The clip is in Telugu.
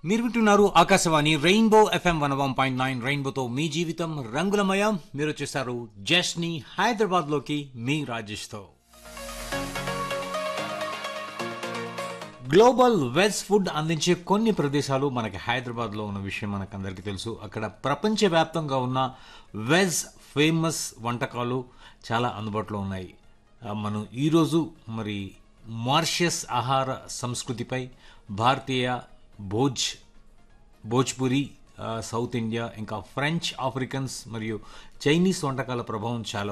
మీరు వింటున్నారు Akashvani Rainbow FM one one point nine రెయిన్బోతో మీ జీవితం రంగులమయం మీరు వచ్చేసారు జస్ని హైదరాబాద్ లోకి మీ రాజేష్తో గ్లోబల్ వెజ్ ఫుడ్ అందించే కొన్ని ప్రదేశాలు మనకి హైదరాబాద్లో ఉన్న విషయం మనకు అందరికీ తెలుసు అక్కడ ప్రపంచవ్యాప్తంగా ఉన్న వెజ్ ఫేమస్ వంటకాలు చాలా అందుబాటులో ఉన్నాయి ఆ, మనం ఈరోజు మరి మార్షియస్ ఆహార సంస్కృతిపై భారతీయ భోజ్ భోజ్పురి ఆ, సౌత్ ఇండియా ఇంకా ఫ్రెంచ్ ఆఫ్రికన్స్ మరియు చైనీస్ వంటకాల ప్రభావం చాలా